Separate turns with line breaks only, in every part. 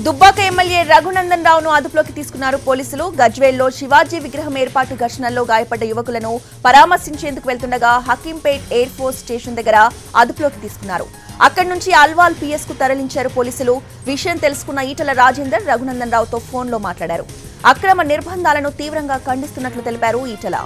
Dubbaka MLA Raghunandan రావును అదుపులోకి తీసుకున్నారు పోలీసులు గజ్వేల్లో శివాజీ విగ్రహం ఏర్పాటు ఘర్షణల్లో గాయపడ్డ యువకులను పరామర్శించేందుకు వెళ్తుండగా హకీంపేట్ ఎయిర్ ఫోర్స్ స్టేషన్ దగ్గర అదుపులోకి తీసుకున్నారు అక్కడి నుంచి అల్వాల్ పిఎస్ కు తరలించారు పోలీసులు విషయం తెలుసుకున్న ఈటల రాజేందర్ రఘునందన్ రావుతో ఫోన్లో మాట్లాడారు అక్రమ నిర్బంధాలను తీవ్రంగా ఖండిస్తున్నట్లు తెలిపారు ఈటల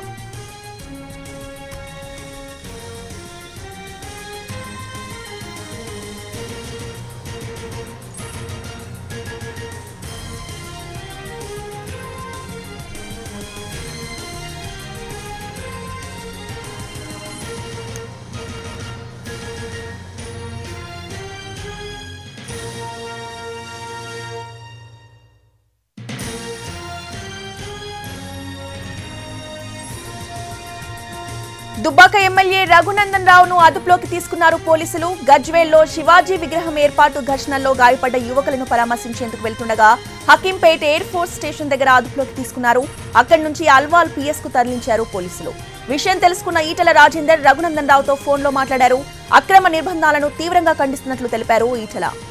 దుబ్బాక ఎమ్మెల్యే రఘునందన్ రావును అదుపులోకి తీసుకున్నారు పోలీసులు గజ్వేల్లో శివాజీ విగ్రహం ఏర్పాటు ఘర్షణల్లో గాయపడ్డ యువకులను పరామర్శించేందుకు వెళ్తుండగా హకీంపేట్ ఎయిర్ ఫోర్స్ స్టేషన్ దగ్గర అదుపులోకి తీసుకున్నారు అక్కడి నుంచి అల్వాల్ పిఎస్ కు తరలించారు పోలీసులు విషయం తెలుసుకున్న ఈటల రాజేందర్ రఘునందన్ రావుతో ఫోన్లో మాట్లాడారు అక్రమ నిర్బంధాలను తీవ్రంగా ఖండిస్తున్నట్లు తెలిపారు ఈటల